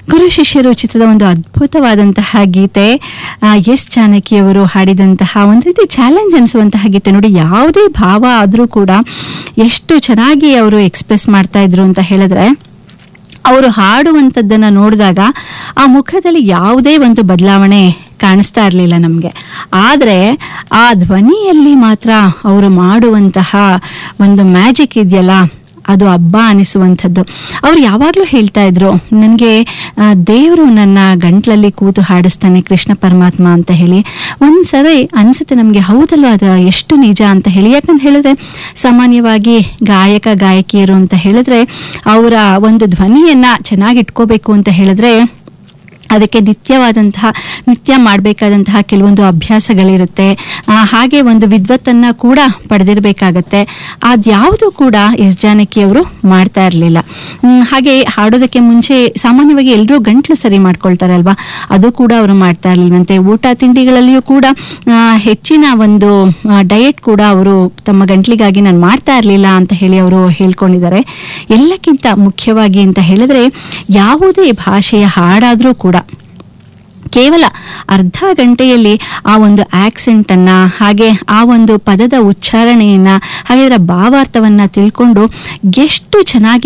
ಗುರು ಶಿಷ್ಯರು ಚಿತ್ರದ ಒಂದು ಅದ್ಭುತವಾದಂತಹ ಗೀತೆ ಆ, ಎಸ್ ಜಾನಕಿಯವರು ಹಾಡಿದಂತಹ ಒಂದು ರೀತಿ ಚಾಲೆಂಜ್ ಅನಿಸುವಂತಹ ಗೀತೆ ನೋಡಿ ಯಾವುದೇ ಭಾವ ಆದರೂ ಕೂಡ ಎಷ್ಟು ಚೆನ್ನಾಗಿ ಅವರು ಎಕ್ಸ್ಪ್ರೆಸ್ ಮಾಡ್ತಾ ಇದ್ರು ಅಂತ ಹೇಳಿದ್ರೆ ಅವರು ಹಾಡುವಂಥದ್ದನ್ನ ನೋಡಿದಾಗ ಆ ಮುಖದಲ್ಲಿ ಯಾವುದೇ ಒಂದು ಬದಲಾವಣೆ ಕಾಣಿಸ್ತಾ ಇರಲಿಲ್ಲ ನಮಗೆ ಆದರೆ ಆ ಧ್ವನಿಯಲ್ಲಿ ಮಾತ್ರ ಅವರು ಮಾಡುವಂತಹ ಒಂದು ಮ್ಯಾಜಿಕ್ ಇದೆಯಲ್ಲ ಅದು ಹಬ್ಬ ಅನಿಸುವಂಥದ್ದು ಅವ್ರು ಯಾವಾಗಲೂ ಹೇಳ್ತಾ ಇದ್ರು ನನಗೆ ದೇವರು ನನ್ನ ಗಂಟ್ಲಲ್ಲಿ ಕೂತು ಹಾಡಿಸ್ತಾನೆ ಕೃಷ್ಣ ಪರಮಾತ್ಮ ಅಂತ ಹೇಳಿ ಒಂದ್ಸರಿ ಅನ್ಸುತ್ತೆ ನಮಗೆ ಹೌದಲ್ವ ಅದು ಎಷ್ಟು ನಿಜ ಅಂತ ಹೇಳಿ ಯಾಕಂತ ಹೇಳಿದ್ರೆ ಸಾಮಾನ್ಯವಾಗಿ ಗಾಯಕ ಗಾಯಕಿಯರು ಅಂತ ಹೇಳಿದ್ರೆ ಅವರ ಒಂದು ಧ್ವನಿಯನ್ನ ಚೆನ್ನಾಗಿ ಇಟ್ಕೋಬೇಕು ಅಂತ ಹೇಳಿದ್ರೆ ಅದಕ್ಕೆ ನಿತ್ಯವಾದಂತಹ ನಿತ್ಯ ಮಾಡಬೇಕಾದಂತಹ ಕೆಲವೊಂದು ಅಭ್ಯಾಸಗಳಿರುತ್ತೆ ಆ, ಹಾಗೆ ಒಂದು ವಿದ್ವತ್ತನ್ನ ಕೂಡ ಪಡೆದಿರಬೇಕಾಗತ್ತೆ ಅದ್ಯಾವುದು ಕೂಡ ಎಸ್ ಜಾನಕಿ ಅವರು ಮಾಡ್ತಾ ಇರಲಿಲ್ಲ ಹಾಗೆ ಹಾಡೋದಕ್ಕೆ ಮುಂಚೆ ಸಾಮಾನ್ಯವಾಗಿ ಎಲ್ಲರೂ ಗಂಟ್ಲು ಸರಿ ಮಾಡ್ಕೊಳ್ತಾರೆ ಅಲ್ವಾ ಅದು ಕೂಡ ಅವರು ಮಾಡ್ತಾ ಇರ್ಲಿಲ್ವಂತೆ ಊಟ ತಿಂಡಿಗಳಲ್ಲಿಯೂ ಕೂಡ ಆ, ಹೆಚ್ಚಿನ ಒಂದು ಡಯಟ್ ಕೂಡ ಅವರು ತಮ್ಮ ಗಂಟ್ಲಿಗಾಗಿ ನಾನು ಮಾಡ್ತಾ ಇರಲಿಲ್ಲ ಅಂತ ಹೇಳಿ ಅವರು ಹೇಳ್ಕೊಂಡಿದ್ದಾರೆ ಎಲ್ಲಕ್ಕಿಂತ ಮುಖ್ಯವಾಗಿ ಅಂತ ಹೇಳಿದ್ರೆ ಯಾವುದೇ ಭಾಷೆಯ ಹಾಡಾದರೂ ಕೂಡ ಕೇವಲ ಅರ್ಧ ಗಂಟೆಯಲ್ಲಿ ಆ ಒಂದು ಆಕ್ಸೆಂಟ್ ಅನ್ನ ಹಾಗೆ ಆ ಒಂದು ಪದದ ಉಚ್ಚಾರಣೆಯನ್ನ ಹಾಗೆ ಅದರ ಭಾವಾರ್ಥವನ್ನ ತಿಳ್ಕೊಂಡು ಎಷ್ಟು ಚೆನ್ನಾಗಿ